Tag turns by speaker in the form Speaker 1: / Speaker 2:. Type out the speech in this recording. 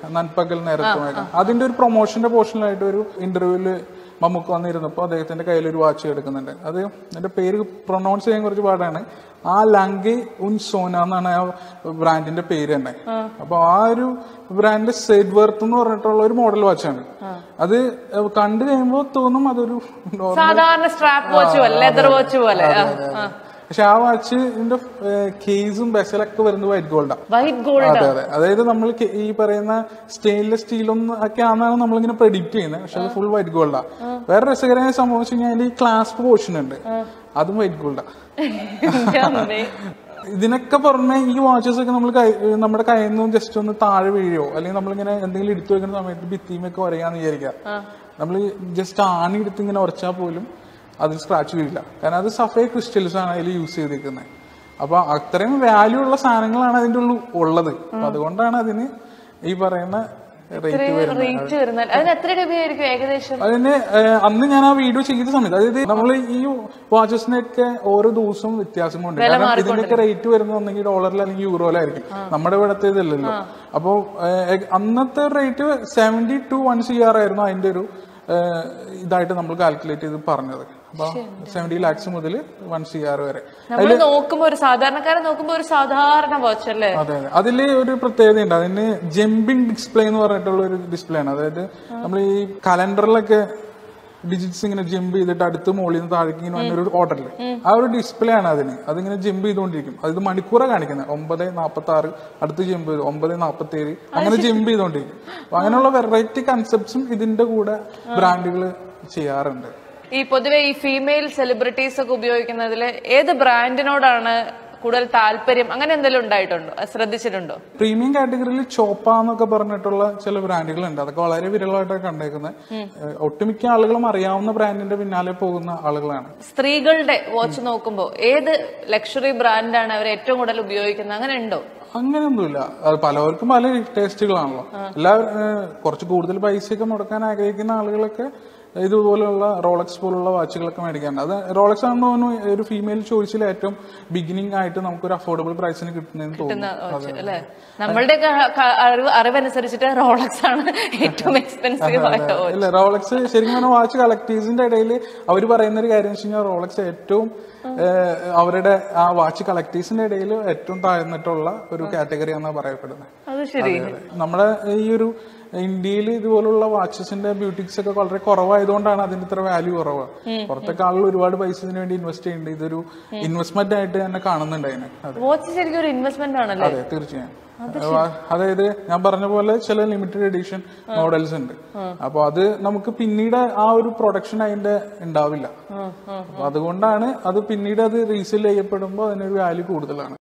Speaker 1: നൻപകൽ നേരത്തുമായിട്ട് അതിന്റെ ഒരു പ്രൊമോഷന്റെ പോർഷനിലായിട്ട് ഒരു ഇന്റർവ്യൂല് മമ്മൂക്ക് വന്നിരുന്നപ്പോൾ അദ്ദേഹത്തിന്റെ കയ്യിൽ ഒരു വാച്ച് എടുക്കുന്നുണ്ട് അത് എന്റെ പേര് പ്രൊനൗൺസ് ചെയ്യാൻ കുറച്ച് പാടാണ് ആ ലങ്കി ഉൻ സോന എന്നാണ് ആ ബ്രാൻഡിന്റെ പേര് തന്നെ അപ്പൊ ആ ഒരു ബ്രാൻഡ് സെഡ് വർത്ത് എന്ന് പറഞ്ഞിട്ടുള്ള ഒരു മോഡൽ വാച്ചാണ് അത് കണ്ടു കഴിയുമ്പോൾ തോന്നും അതൊരു normal
Speaker 2: സാധാരണ സ്ട്രാപ്പ് വാച്ച് പോലെ ലെതർ വാച്ച് പോലെ
Speaker 1: പക്ഷെ ആ വാച്ചിന്റെ കേസും ബെസലൊക്കെ വരുന്നത് വൈറ്റ് ഗോൾഡാണ്
Speaker 2: വൈറ്റ് ഗോൾഡ്
Speaker 1: അതെ അതെ അതായത് നമ്മൾ ഈ പറയുന്ന സ്റ്റെയിൻലെസ് സ്റ്റീലൊന്നും ഒക്കെ ആണെന്നാണ് നമ്മളിങ്ങനെ പ്രെഡിക്റ്റ് ചെയ്യുന്നത് പക്ഷെ അത് ഫുൾ വൈറ്റ് ഗോൾഡാ വേറെ രസകരമായ സംഭവം വെച്ച് കഴിഞ്ഞാൽ ഈ ക്ലാസ്പ് പോർഷൻ ഉണ്ട് അതും വൈറ്റ് ഗോൾഡാ ഇതിനൊക്കെ പുറമെ ഈ വാച്ചസ് ഒക്കെ നമ്മൾ നമ്മുടെ കയ്യിൽ നിന്നും ജസ്റ്റ് ഒന്ന് താഴെ വീഴോ അല്ലെങ്കിൽ നമ്മളിങ്ങനെ എന്തെങ്കിലും എടുത്തു വെക്കുന്ന സമയത്ത് ഭിത്തിയുമൊക്കെ ഉരയാന്ന് വിചാരിക്കുക നമ്മൾ ജസ്റ്റ് ആണി എടുത്ത് ഇങ്ങനെ ഉറച്ചാൽ പോലും അതിൽ സ്ക്രാച്ച് വീഴില്ല കാരണം അത് സഫേ ക്രിസ്റ്റൽസ് ആണ് അതിൽ യൂസ് ചെയ്തിരിക്കുന്നത് അപ്പൊ അത്രയും വാല്യൂ ഉള്ള സാധനങ്ങളാണ് അതിന്റെ ഉള്ളിൽ ഉള്ളത് അപ്പൊ അതുകൊണ്ടാണ് അതിന് ഈ പറയുന്ന റേറ്റ് വരുന്നത്
Speaker 2: റേറ്റ് വരുന്നത് അതിന് എത്ര രൂപയായിരിക്കും ഏകദേശം
Speaker 1: അതിന് ഏഹ്, അന്ന് ഞാൻ ആ വീഡിയോ ചെയ്ത സമയത്ത് അതായത് നമ്മൾ ഈ വാച്ചസിനൊക്കെ ഓരോ ദിവസവും വ്യത്യാസമുണ്ട് കാരണം ഇതിന്റെയൊക്കെ റേറ്റ് വരുന്നത് ഒന്നെങ്കിൽ ഡോളറിൽ അല്ലെങ്കിൽ യൂറോയിലായിരിക്കും നമ്മുടെ ഇവിടത്തെ ഇതല്ലല്ലോ അപ്പോ ഏഹ്, അന്നത്തെ rate seventy two one C R ആയിരുന്നു അതിന്റെ ഒരു ഏഹ്, ഇതായിട്ട് നമ്മൾ കാൽക്കുലേറ്റ് ചെയ്ത് പറഞ്ഞത് അപ്പൊ സെവന്റി ലാക്സ് മുതൽ വൺ സി ആർ വരെ
Speaker 2: നമ്മൾ നോക്കുമ്പോ ഒരു സാധാരണക്കാരൻ നോക്കുമ്പോ ഒരു സാധാരണ വാച്ച് അല്ലേ
Speaker 1: അതെ അതെ അതില് ഒരു പ്രത്യേകത ഉണ്ട് അതിന് ജമ്പിങ് ഡിസ്പ്ലേ എന്ന് പറഞ്ഞിട്ടുള്ള ഒരു ഡിസ്പ്ലേ ആണ് അതായത് നമ്മൾ ഈ കലണ്ടറിലൊക്കെ ഡിജിറ്റ്സ് ഇങ്ങനെ ജമ്പ് ചെയ്തിട്ട് അടുത്ത് മുകളിൽ നിന്ന് താഴേക്ക് ഇങ്ങനെ വന്ന ഒരു ഓർഡറിൽ ആ ഒരു ഡിസ്പ്ലേ ആണ് അതിന് അതിങ്ങനെ ജമ്പ് ചെയ്തുകൊണ്ടിരിക്കും അത് മണിക്കൂറാ കാണിക്കുന്നത് ഒമ്പത് നാൽപ്പത്തി ആറ് അടുത്ത് ജമ്പ് ചെയ്തു ഒമ്പത് നാൽപ്പത്തി ഏഴ് അങ്ങനെ ജമ്പ് ചെയ്തുകൊണ്ടിരിക്കും അപ്പൊ അങ്ങനെയുള്ള വെറൈറ്റി കൺസെപ്റ്റ്സും ഇതിന്റെ കൂടെ ബ്രാൻഡുകൾ ചെയ്യാറുണ്ട്
Speaker 2: ഈ പൊതുവെ ഈ ഫീമെയിൽ സെലിബ്രിറ്റീസ് ഒക്കെ ഉപയോഗിക്കുന്നതിൽ ഏത് ബ്രാൻഡിനോടാണ് കൂടുതൽ താല്പര്യം അങ്ങനെ എന്തെങ്കിലും ഉണ്ടായിട്ടുണ്ടോ അത് ശ്രദ്ധിച്ചിട്ടുണ്ടോ
Speaker 1: പ്രീമിയം കാറ്റഗറിയിൽ ചോപ്പ എന്നൊക്കെ പറഞ്ഞിട്ടുള്ള ചില ബ്രാൻഡുകളുണ്ട് അതൊക്കെ വളരെ വിരളമായിട്ടാണ് കണ്ടേക്കുന്നത് ഏഹ് ഒട്ടുമിക്ക ആളുകളും അറിയാവുന്ന ബ്രാൻഡിന്റെ പിന്നാലെ പോകുന്ന ആളുകളാണ്
Speaker 2: സ്ത്രീകളുടെ വാച്ച് നോക്കുമ്പോ ഏത് ലക്ഷറി ബ്രാൻഡാണ് അവർ ഏറ്റവും കൂടുതൽ ഉപയോഗിക്കുന്നത് അങ്ങനെ ഉണ്ടോ
Speaker 1: അങ്ങനെയൊന്നുമില്ല അത് പലവർക്കും പല ടേസ്റ്റുകളാണല്ലോ എല്ലാവരും ഏഹ് കുറച്ച് കൂടുതൽ പൈസയൊക്കെ മുടക്കാൻ ആഗ്രഹിക്കുന്ന ആളുകളൊക്കെ ഇതുപോലുള്ള റോളക്സ് പോലുള്ള വാച്ചുകളൊക്കെ മേടിക്കാറുണ്ട് അത് റോളക്സ് ആണെന്ന് തോന്നുന്നു ഒരു ഫീമെയിൽ ചോയ്സിൽ ഏറ്റവും ബിഗിനിങ് ആയിട്ട് നമുക്കൊരു അഫോർഡബിൾ പ്രൈസിന് കിട്ടുന്നതെന്ന് തോന്നുന്നു
Speaker 2: വാച്ച് അല്ലെ നമ്മളുടെ അറിവ് അറിവനുസരിച്ചിട്ട് റോളക്സ് ആണ് ഏറ്റവും എക്സ്പെൻസീവ് ആയ watch.
Speaker 1: ഇല്ല റോളക്സ് ശരിക്കും പറഞ്ഞാൽ വാച്ച് കളക്ടേഴ്സിന്റെ ഇടയിൽ അവർ പറയുന്ന ഒരു കാര്യം വെച്ച് കഴിഞ്ഞാൽ റോളക്സ് ഏറ്റവും ഏഹ്, അവരുടെ ആ വാച്ച് കളക്ടേഴ്സിന്റെ ഇടയിൽ ഏറ്റവും താഴ്ന്നിട്ടുള്ള ഒരു കാറ്റഗറിയാണെന്നാണ് പറയപ്പെടുന്നത്
Speaker 2: അത് ശരി
Speaker 1: നമ്മുടെ ഈ ഒരു ഇന്ത്യയിൽ ഇതുപോലുള്ള വാച്ചസിന്റെ ബ്യൂട്ടിക്സ് ഒക്കെ വളരെ കുറവായതുകൊണ്ടാണ് അതിന്റെ ഇത്ര വാല്യൂ കുറവ് പുറത്തൊക്കെ ആളുകൾ ഒരുപാട് പൈസ ഇതിന് വേണ്ടി ഇൻവെസ്റ്റ് ചെയ്യുന്നുണ്ട് ഇതൊരു ഇൻവെസ്റ്റ്മെന്റ് ആയിട്ട് തന്നെ കാണുന്നുണ്ട് അതിനെ അതെ
Speaker 2: വാച്ച് ശരിക്കും ഒരു ഇൻവെസ്റ്റ്മെന്റ് ആണല്ലേ
Speaker 1: അതെ തീർച്ചയായും വാ- അതായത് ഞാൻ പറഞ്ഞ പോലെ ചില ലിമിറ്റഡ് എഡിഷൻ മോഡൽസ് ഉണ്ട് അപ്പൊ അത് നമുക്ക് പിന്നീട് ആ ഒരു പ്രൊഡക്ഷൻ അതിന്റെ ഉണ്ടാവില്ല അപ്പൊ അതുകൊണ്ടാണ് അത് പിന്നീട് അത് റീസെയിൽ ചെയ്യപ്പെടുമ്പോൾ അതിനൊരു വാല്യൂ കൂടുതലാണ്